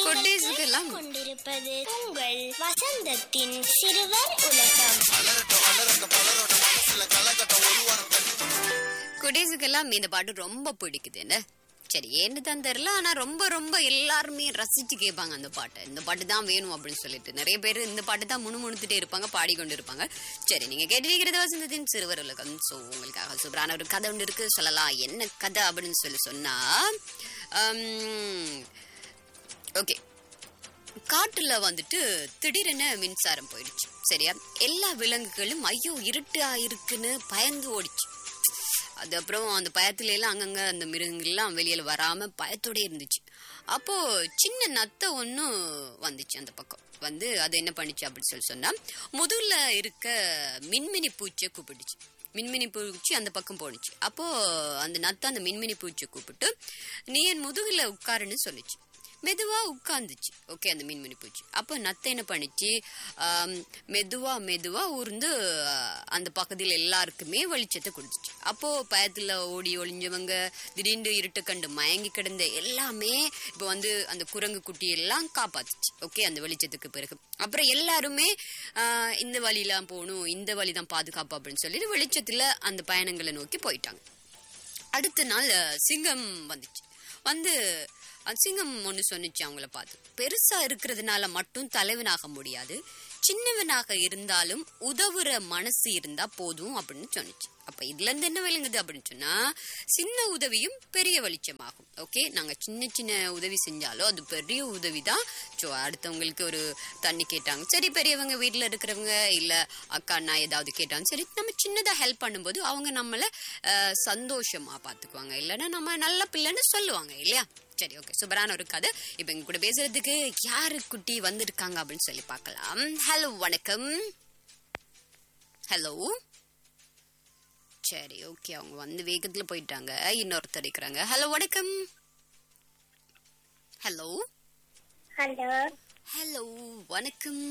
குட்டீஸுக்கெல்லாம் கொண்டிருப்பது உங்கள் வசந்தத்தின் சிறுவர் உலகம் குட்டீஸுக்கெல்லாம் இந்த பாட்டு ரொம்ப பிடிக்குது என்ன சரி ஏன்னு தான் தெரியல ஆனா ரொம்ப ரொம்ப எல்லாருமே ரசிச்சு கேட்பாங்க அந்த பாட்டை இந்த பாட்டு தான் வேணும் அப்படின்னு சொல்லிட்டு நிறைய பேர் இந்த பாட்டு தான் முணுமுணுத்துட்டே இருப்பாங்க பாடிக்கொண்டு இருப்பாங்க சரி நீங்க கேட்டிருக்கிறது வசந்தத்தின் சிறுவர் உலகம் ஸோ உங்களுக்காக சூப்பரான ஒரு கதை ஒன்று இருக்கு சொல்லலாம் என்ன கதை அப்படின்னு சொல்லி சொன்னா ஓகே காட்டுல வந்துட்டு திடீரென மின்சாரம் போயிடுச்சு சரியா எல்லா விலங்குகளும் ஐயோ இருட்டா இருக்குன்னு பயந்து ஓடிச்சு அது அப்புறம் அந்த பயத்துல எல்லாம் அங்கங்க அந்த மிருகங்கள்லாம் வெளியில வராம பயத்தோட இருந்துச்சு அப்போ சின்ன நத்தை ஒன்றும் வந்துச்சு அந்த பக்கம் வந்து அது என்ன பண்ணுச்சு அப்படின்னு சொல்லி சொன்னா முதுகுல இருக்க மின்மினி பூச்சியை கூப்பிடுச்சு மின்மினி பூச்சி அந்த பக்கம் போணுச்சு அப்போ அந்த நத்தை அந்த மின்மினி பூச்சியை கூப்பிட்டு நீ என் முதுகுல உட்காருன்னு சொல்லிச்சு மெதுவா உட்கார்ந்துச்சு ஓகே அந்த மீன்மணி பூச்சி அப்போ நத்தை என்ன பண்ணிச்சு ஆம், மெதுவா மெதுவா ஊர்ந்து ஆஹ், அந்த பக்கத்தில் எல்லாருக்குமே வெளிச்சத்தை கொடுத்துச்சு அப்போ பயத்துல ஓடி ஒளிஞ்சவங்க திடீர்னு இருட்டு கண்டு மயங்கி கிடந்த எல்லாமே இப்போ வந்து அந்த குரங்கு குட்டி எல்லாம் காப்பாத்துச்சு ஓகே அந்த வெளிச்சத்துக்கு பிறகு அப்புறம் எல்லாருமே ஆஹ், இந்த வழியெல்லாம் போகணும் இந்த வழி தான் பாதுகாப்பு அப்படின்னு சொல்லிட்டு வெளிச்சத்துல அந்த பயணங்களை நோக்கி போயிட்டாங்க அடுத்த நாள் அஹ், சிங்கம் வந்துச்சு வந்து அந்த சிங்கம் ஒன்று சொன்னுச்சு அவங்கள பார்த்து பெருசா இருக்கிறதுனால மட்டும் தலைவனாக முடியாது சின்னவனாக இருந்தாலும் உதவுற மனசு இருந்தா போதும் அப்படின்னு சொன்னுச்சு அப்ப இதுல இருந்து என்ன விளங்குது அப்படின்னு சொன்னா சின்ன உதவியும் பெரிய வெளிச்சமாகும் ஓகே நாங்க சின்ன சின்ன உதவி செஞ்சாலும் அது பெரிய உதவி தான் ஸோ அடுத்தவங்களுக்கு ஒரு தண்ணி கேட்டாங்க சரி பெரியவங்க வீட்டில் இருக்கிறவங்க இல்ல அக்கா அண்ணா ஏதாவது கேட்டாங்க சரி நம்ம சின்னதா ஹெல்ப் பண்ணும்போது அவங்க நம்மள அஹ், சந்தோஷமா பாத்துக்குவாங்க இல்லைன்னா நம்ம நல்ல பிள்ளைன்னு சொல்லுவாங்க இல்லையா சரி ஓகே சூப்பரான ஒரு கதை இப்போ எங்க கூட பேசுறதுக்கு யாரு குட்டி வந்திருக்காங்க அப்படின்னு சொல்லி பார்க்கலாம் ஹலோ வணக்கம் ஹலோ சரி ஓகே அவங்க வந்து வேகத்துல போயிட்டாங்க இன்னொருத்தர் இருக்கிறாங்க ஹலோ வணக்கம் ஹலோ ஹலோ ஹலோ வணக்கம்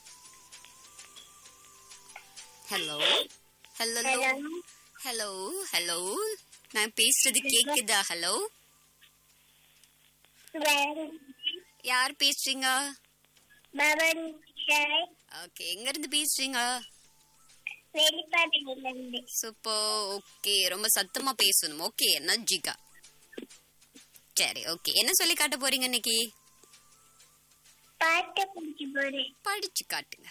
hello hello hello hello hello நான் பேசுறது கேக்குதா ஹலோ யார் பேசுறீங்க பவன் ஓகே எங்க இருந்து பேசுறீங்க வெளிப்பாட்டிலிருந்து சூப்பர் ஓகே ரொம்ப சத்தமா பேசணும் ஓகே நஜிகா சரி ஓகே என்ன சொல்லி காட்ட போறீங்க இன்னைக்கு பாட்டு பிடிச்சி போறேன் படிச்சு காட்டுங்க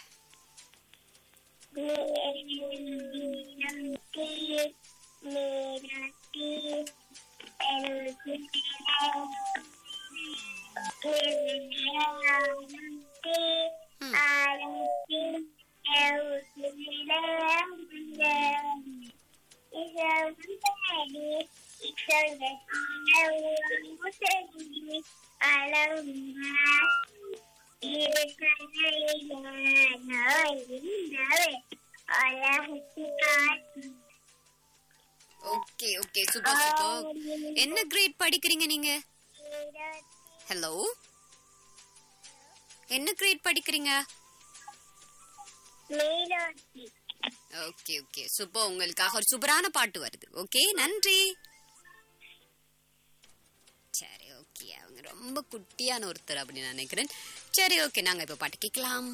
ஓகே ஓகே சூப்பர் சூப்பர் என்ன கிரேட் படிக்கிறீங்க நீங்க ஹலோ என்ன கிரேட் படிக்கிறீங்க ஓகே ஓகே சூப்பர் உங்களுக்காக ஒரு சூப்பரான பாட்டு வருது ஓகே நன்றி சரி ஓகே அவங்க ரொம்ப குட்டியான ஒருத்தர் அப்படின்னு நான் நினைக்கிறேன் சரி ஓகே நாங்க இப்ப பாட்டு கேட்கலாம்